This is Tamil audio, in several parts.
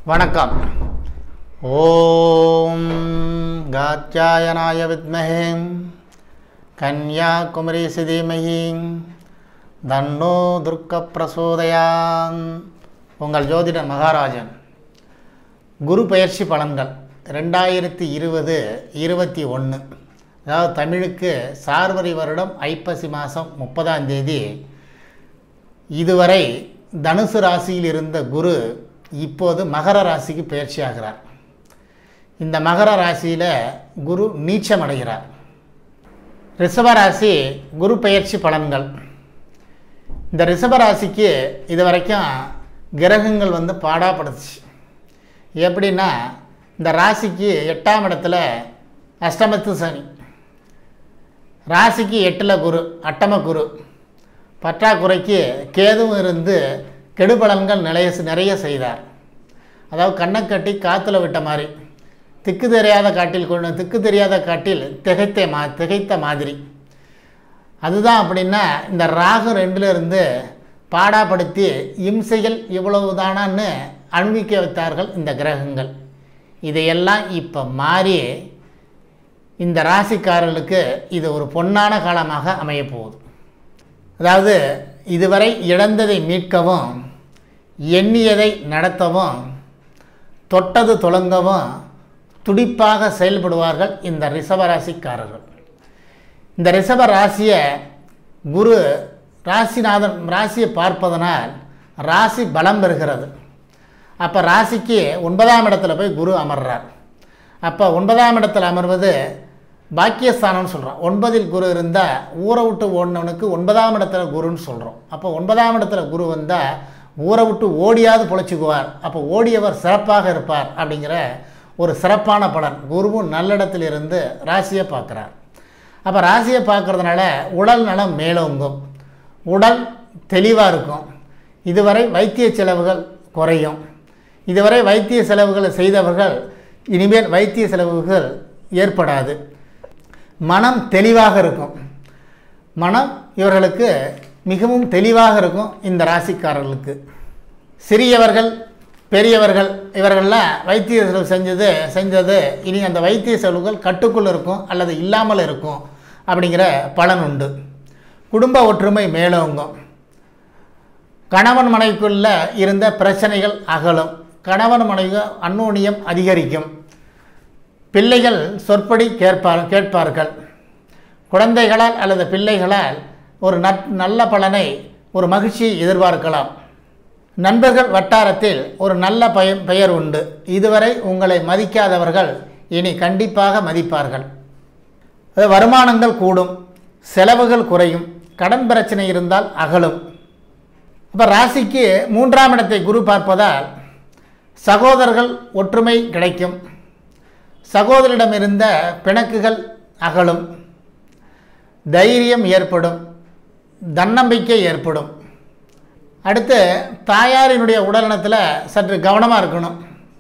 வணக்கம் ஓம் காத்யாயனாய வித்மஹே கன்யாகுமரி சிதீமஹி தன்னோ துர்க்க பிரசோதயான் உங்கள் ஜோதிடர் மகாராஜன் குரு பெயர்ச்சி பலன்கள் ரெண்டாயிரத்தி இருபது இருபத்தி ஒன்று அதாவது தமிழுக்கு சார்வரி வருடம் ஐப்பசி மாதம் முப்பதாம் தேதி இதுவரை தனுசு ராசியில் இருந்த குரு இப்போது மகர ராசிக்கு பயிற்சி ஆகிறார் இந்த மகர ராசியில் குரு நீச்சம் அடைகிறார் ரிஷப ராசி குரு பெயர்ச்சி பலன்கள் இந்த ரிஷப ராசிக்கு இது வரைக்கும் கிரகங்கள் வந்து பாடாப்படுத்துச்சு எப்படின்னா இந்த ராசிக்கு எட்டாம் இடத்துல அஷ்டமத்து சனி ராசிக்கு எட்டில் குரு அட்டம குரு பற்றாக்குறைக்கு கேதுவும் இருந்து கெடுபலன்கள் நிறைய நிறைய செய்தார் அதாவது கண்ணை கட்டி காற்றுல விட்ட மாதிரி திக்கு தெரியாத காட்டில் கொண்டு திக்கு தெரியாத காட்டில் திகைத்த மா திகைத்த மாதிரி அதுதான் அப்படின்னா இந்த ராகு ரெண்டுல இருந்து பாடாப்படுத்தி இம்சைகள் இவ்வளவு தானான்னு அனுபவிக்க வைத்தார்கள் இந்த கிரகங்கள் இதையெல்லாம் இப்போ மாறி இந்த ராசிக்காரர்களுக்கு இது ஒரு பொன்னான காலமாக அமையப் போகுது அதாவது இதுவரை இழந்ததை மீட்கவும் எண்ணியதை நடத்தவும் தொட்டது தொடங்கவும் துடிப்பாக செயல்படுவார்கள் இந்த ரிஷபராசிக்காரர்கள் இந்த ரிஷப ராசியை குரு ராசிநாதன் ராசியை பார்ப்பதனால் ராசி பலம் பெறுகிறது அப்போ ராசிக்கு ஒன்பதாம் இடத்துல போய் குரு அமர்றார் அப்போ ஒன்பதாம் இடத்துல அமர்வது பாக்கியஸ்தானம்னு சொல்கிறோம் ஒன்பதில் குரு இருந்தால் ஊரை விட்டு ஓடினவனுக்கு ஒன்பதாம் இடத்துல குருன்னு சொல்கிறோம் அப்போ ஒன்பதாம் இடத்துல குரு வந்தால் ஊரை விட்டு ஓடியாவது பொழைச்சிக்குவார் அப்போ ஓடியவர் சிறப்பாக இருப்பார் அப்படிங்கிற ஒரு சிறப்பான பலன் குருவும் நல்லிடத்தில் இருந்து ராசியை பார்க்குறார் அப்போ ராசியை பார்க்குறதுனால உடல் நலம் மேலோங்கும் உடல் தெளிவாக இருக்கும் இதுவரை வைத்திய செலவுகள் குறையும் இதுவரை வைத்திய செலவுகளை செய்தவர்கள் இனிமேல் வைத்திய செலவுகள் ஏற்படாது மனம் தெளிவாக இருக்கும் மனம் இவர்களுக்கு மிகவும் தெளிவாக இருக்கும் இந்த ராசிக்காரர்களுக்கு சிறியவர்கள் பெரியவர்கள் இவர்கள்லாம் வைத்திய செலவு செஞ்சது செஞ்சது இனி அந்த வைத்திய செலவுகள் கட்டுக்குள் இருக்கும் அல்லது இல்லாமல் இருக்கும் அப்படிங்கிற பலன் உண்டு குடும்ப ஒற்றுமை மேலோங்கும் கணவன் மனைவிக்குள்ள இருந்த பிரச்சனைகள் அகலும் கணவன் மனைவி அன்னோனியம் அதிகரிக்கும் பிள்ளைகள் சொற்படி கேட்பார் கேட்பார்கள் குழந்தைகளால் அல்லது பிள்ளைகளால் ஒரு நட் நல்ல பலனை ஒரு மகிழ்ச்சியை எதிர்பார்க்கலாம் நண்பர்கள் வட்டாரத்தில் ஒரு நல்ல பய பெயர் உண்டு இதுவரை உங்களை மதிக்காதவர்கள் இனி கண்டிப்பாக மதிப்பார்கள் அது வருமானங்கள் கூடும் செலவுகள் குறையும் கடன் பிரச்சனை இருந்தால் அகலும் இப்போ ராசிக்கு மூன்றாம் இடத்தை குரு பார்ப்பதால் சகோதரர்கள் ஒற்றுமை கிடைக்கும் சகோதரிடம் இருந்த பிணக்குகள் அகலும் தைரியம் ஏற்படும் தன்னம்பிக்கை ஏற்படும் அடுத்து தாயாரினுடைய உடல்நலத்தில் சற்று கவனமாக இருக்கணும்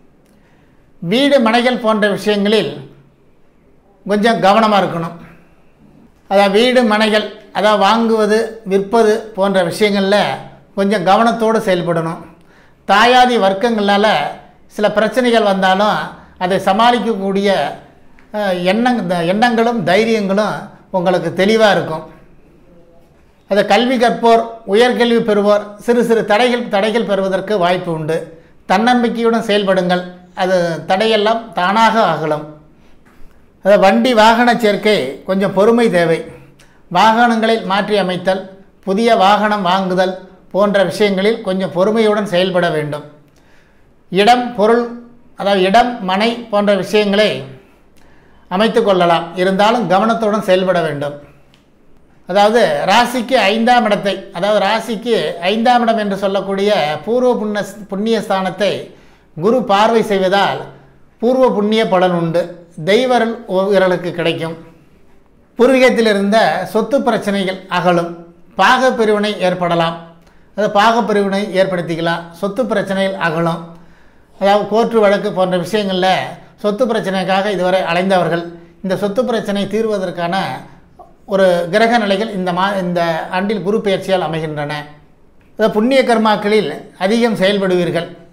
வீடு மனைகள் போன்ற விஷயங்களில் கொஞ்சம் கவனமாக இருக்கணும் அதாவது வீடு மனைகள் அதாவது வாங்குவது விற்பது போன்ற விஷயங்களில் கொஞ்சம் கவனத்தோடு செயல்படணும் தாயாதி வர்க்கங்களால் சில பிரச்சனைகள் வந்தாலும் அதை சமாளிக்கக்கூடிய எண்ணங் எண்ணங்களும் தைரியங்களும் உங்களுக்கு தெளிவாக இருக்கும் அதை கல்வி கற்போர் உயர்கல்வி பெறுவோர் சிறு சிறு தடைகள் தடைகள் பெறுவதற்கு வாய்ப்பு உண்டு தன்னம்பிக்கையுடன் செயல்படுங்கள் அது தடையெல்லாம் தானாக அகலும் அதை வண்டி வாகன சேர்க்கை கொஞ்சம் பொறுமை தேவை வாகனங்களில் மாற்றி அமைத்தல் புதிய வாகனம் வாங்குதல் போன்ற விஷயங்களில் கொஞ்சம் பொறுமையுடன் செயல்பட வேண்டும் இடம் பொருள் அதாவது இடம் மனை போன்ற விஷயங்களை அமைத்து கொள்ளலாம் இருந்தாலும் கவனத்துடன் செயல்பட வேண்டும் அதாவது ராசிக்கு ஐந்தாம் இடத்தை அதாவது ராசிக்கு ஐந்தாம் இடம் என்று சொல்லக்கூடிய பூர்வ புண்ண புண்ணிய ஸ்தானத்தை குரு பார்வை செய்வதால் பூர்வ புண்ணிய பலன் உண்டு தெய்வரல் இவர்களுக்கு கிடைக்கும் பூர்வீகத்தில் இருந்த சொத்து பிரச்சனைகள் அகலும் பாக பிரிவினை ஏற்படலாம் அது பாக பிரிவினை ஏற்படுத்திக்கலாம் சொத்து பிரச்சனைகள் அகலும் அதாவது கோர்ட்டு வழக்கு போன்ற விஷயங்களில் சொத்து பிரச்சனைக்காக இதுவரை அலைந்தவர்கள் இந்த சொத்து பிரச்சனை தீர்வதற்கான ஒரு கிரக நிலைகள் இந்த மா இந்த ஆண்டில் குரு பெயர்ச்சியால் அமைகின்றன அதாவது புண்ணிய கர்மாக்களில் அதிகம் செயல்படுவீர்கள்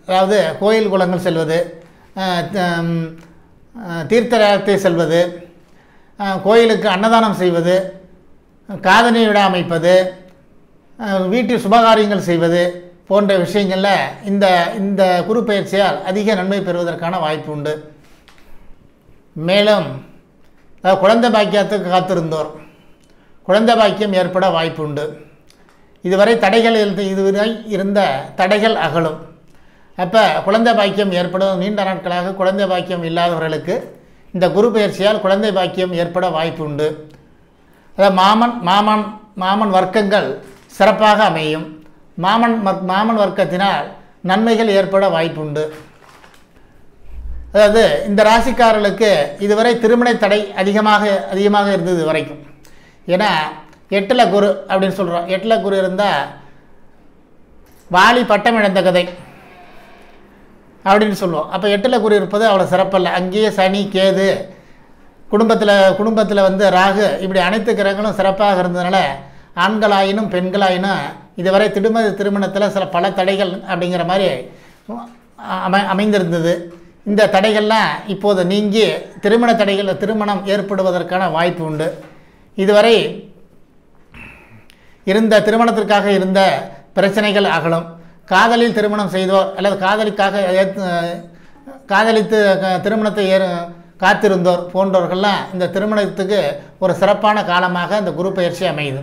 அதாவது கோயில் குளங்கள் செல்வது அஹ், த- ம், அஹ், தீர்த்த யாத்திரை செல்வது அஹ், கோயிலுக்கு அன்னதானம் செய்வது காதணி விழா அமைப்பது அஹ், வீட்டில் சுபகாரியங்கள் செய்வது போன்ற விஷயங்களில் இந்த இந்த குரு பயிற்சியால் அதிக நன்மை பெறுவதற்கான வாய்ப்பு உண்டு மேலும் அதாவது குழந்தை பாக்கியத்துக்கு காத்திருந்தோர் குழந்தை பாக்கியம் ஏற்பட வாய்ப்பு உண்டு இதுவரை தடைகள் இருந்த இதுவரை இருந்த தடைகள் அகலும் அப்போ குழந்தை பாக்கியம் ஏற்படும் நீண்ட நாட்களாக குழந்தை பாக்கியம் இல்லாதவர்களுக்கு இந்த குரு பயிற்சியால் குழந்தை பாக்கியம் ஏற்பட வாய்ப்பு உண்டு அதாவது மாமன் மாமன் மாமன் வர்க்கங்கள் சிறப்பாக அமையும் மாமன் வர்- மாமன் வர்க்கத்தினால் நன்மைகள் ஏற்பட வாய்ப்புண்டு அதாவது இந்த ராசிக்காரர்களுக்கு இதுவரை திருமண தடை அதிகமாக அதிகமாக இருந்தது இது வரைக்கும் ஏன்னா எட்டில் குரு அப்படின்னு சொல்கிறோம் எட்டில் குரு இருந்தால் வாலி பட்டம் இழந்த கதை அப்படின்னு சொல்லுவோம் அப்போ எட்டில் குரு இருப்பது அவ்வளோ சிறப்பல்ல அங்கேயே சனி கேது குடும்பத்தில் குடும்பத்தில் வந்து ராகு இப்படி அனைத்து கிரகங்களும் சிறப்பாக இருந்ததுனால ஆண்களாயினும் பெண்களாயினும் இதுவரை திருமண திருமணத்தில் சில பல தடைகள் அப்படிங்கிற மாதிரி அமை அமைந்திருந்தது இந்த தடைகள்லாம் இப்போது நீங்கி திருமண தடைகள் திருமணம் ஏற்படுவதற்கான வாய்ப்பு உண்டு இதுவரை இருந்த திருமணத்திற்காக இருந்த பிரச்சனைகள் அகலும் காதலில் திருமணம் செய்தோர் அல்லது காதலிக்காக ஏத்- காதலித்து க- திருமணத்தை ஏறு காத்திருந்தோர் போன்றவர்கள்லாம் இந்த திருமணத்துக்கு ஒரு சிறப்பான காலமாக இந்த குரு பயிற்சி அமையுது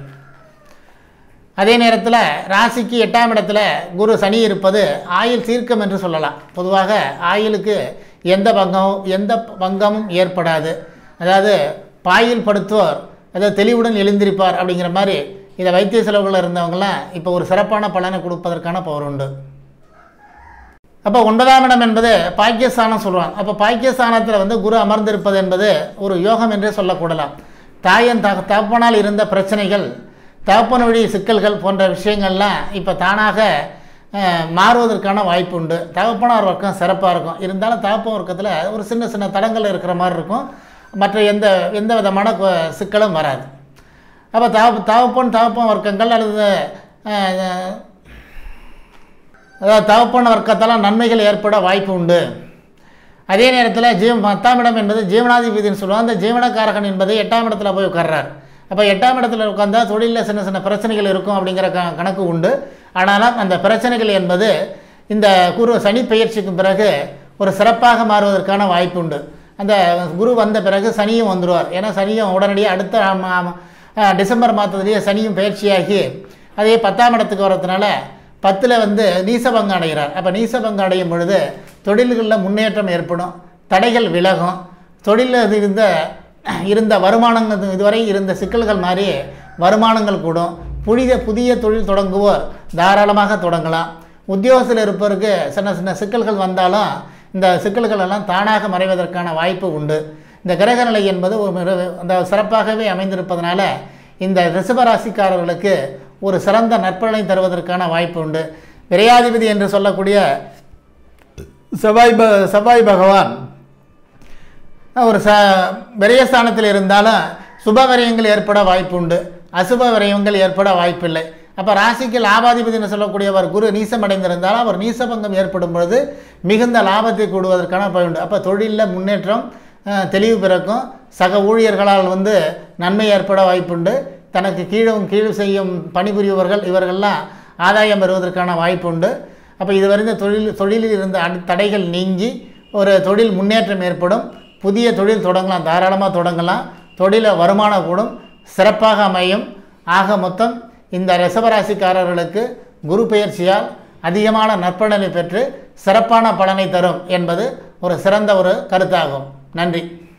அதே நேரத்தில் ராசிக்கு எட்டாம் இடத்துல குரு சனி இருப்பது ஆயுள் தீர்க்கம் என்று சொல்லலாம் பொதுவாக ஆயுளுக்கு எந்த பங்கமும் எந்த பங்கமும் ஏற்படாது அதாவது பாயில் படுத்துவோர் அதாவது தெளிவுடன் எழுந்திருப்பார் அப்படிங்கிற மாதிரி இதை வைத்திய செலவுகளில் இருந்தவங்களாம் இப்போ ஒரு சிறப்பான பலனை கொடுப்பதற்கான பவர் உண்டு அப்போ ஒன்பதாம் இடம் என்பது பாக்கியஸ்தானம் சொல்லுவாங்க அப்போ பாக்கியஸ்தானத்தில் வந்து குரு அமர்ந்திருப்பது என்பது ஒரு யோகம் என்றே சொல்லக்கூடலாம் தாயன் த தகப்பனால் இருந்த பிரச்சனைகள் தகப்பன் வழி சிக்கல்கள் போன்ற விஷயங்கள்லாம் இப்போ தானாக அஹ், மாறுவதற்கான வாய்ப்பு உண்டு தகப்பனார் வர்க்கம் சிறப்பாக இருக்கும் இருந்தாலும் தகப்பன் வர்க்கத்தில் ஒரு சின்ன சின்ன தடங்கள் இருக்கிற மாதிரி இருக்கும் மற்ற எந்த எந்த விதமான கு- சிக்கலும் வராது அப்போ தகப்ப தகப்பன் தகப்பன் வர்க்கங்கள் அல்லது அஹ், அதாவது தகப்பன வர்க்கத்தால் நன்மைகள் ஏற்பட வாய்ப்பு உண்டு அதே நேரத்தில் ஜீவ பத்தாம் இடம் என்பது ஜீவனாதிபதினு சொல்லுவாங்க அந்த ஜீவனக்காரகன் என்பது எட்டாம் இடத்துல போய் உட்கார்றார் அப்போ எட்டாம் இடத்துல உட்காந்தா தொழிலில் சின்ன சின்ன பிரச்சனைகள் இருக்கும் அப்படிங்கிற க கணக்கு உண்டு ஆனாலும் அந்த பிரச்சனைகள் என்பது இந்த குரு சனி பெயர்ச்சிக்கு பிறகு ஒரு சிறப்பாக மாறுவதற்கான வாய்ப்பு உண்டு அந்த குரு வந்த பிறகு சனியும் வந்துடுவார் ஏன்னா சனியும் உடனடியாக அடுத்த ஆம், ஆம், அஹ், டிசம்பர் மாதத்துலேயே சனியும் பயிற்சியாகி அதே பத்தாம் இடத்துக்கு வரதுனால பத்தில் வந்து நீசபங்கம் அடைகிறார் அப்போ நீசபங்கம் அடையும் பொழுது தொழில்களில் முன்னேற்றம் ஏற்படும் தடைகள் விலகும் தொழிலில் இது இருந்த இருந்த வருமானங்கள் இதுவரை இருந்த சிக்கல்கள் மாதிரி வருமானங்கள் கூடும் புதிய புதிய தொழில் தொடங்குவோர் தாராளமாக தொடங்கலாம் உத்தியோகத்தில் இருப்பவருக்கு சின்ன சின்ன சிக்கல்கள் வந்தாலும் இந்த சிக்கல்கள் எல்லாம் தானாக மறைவதற்கான வாய்ப்பு உண்டு இந்த கிரக நிலை என்பது ஒரு மிக- அந்த சிறப்பாகவே அமைந்திருப்பதனால இந்த ரிஷபராசிக்காரர்களுக்கு ஒரு சிறந்த நற்பலனை தருவதற்கான வாய்ப்பு உண்டு விரையாதிபதி என்று சொல்லக்கூடிய செவ்வாய் ப செவ்வாய் பகவான் ஒரு ச விரயஸ்தானத்தில் இருந்தாலும் சுப விரயங்கள் ஏற்பட வாய்ப்பு உண்டு அசுப விரயங்கள் ஏற்பட வாய்ப்பில்லை அப்போ ராசிக்கு லாபாதிபதினு சொல்லக்கூடியவர் குரு நீசமடைந்திருந்தாலும் அவர் நீசபங்கம் ஏற்படும் பொழுது மிகுந்த லாபத்தை கூடுவதற்கான பயன் உண்டு அப்போ தொழிலில் முன்னேற்றம் அஹ், தெளிவு பிறக்கும் சக ஊழியர்களால் வந்து நன்மை ஏற்பட வாய்ப்புண்டு தனக்கு கீழும் கீழ் செய்யும் பணிபுரிபவர்கள் இவர்கள்லாம் ஆதாயம் பெறுவதற்கான வாய்ப்பு உண்டு அப்போ இதுவரை இந்த தொழில் தொழிலில் இருந்த அடு- தடைகள் நீங்கி ஒரு தொழில் முன்னேற்றம் ஏற்படும் புதிய தொழில் தொடங்கலாம் தாராளமாக தொடங்கலாம் தொழில வருமானம் கூடும் சிறப்பாக அமையும் ஆக மொத்தம் இந்த ரிஷபராசிக்காரர்களுக்கு குரு பெயர்ச்சியால் அதிகமான நற்பலனை பெற்று சிறப்பான பலனை தரும் என்பது ஒரு சிறந்த ஒரு கருத்தாகும் நன்றி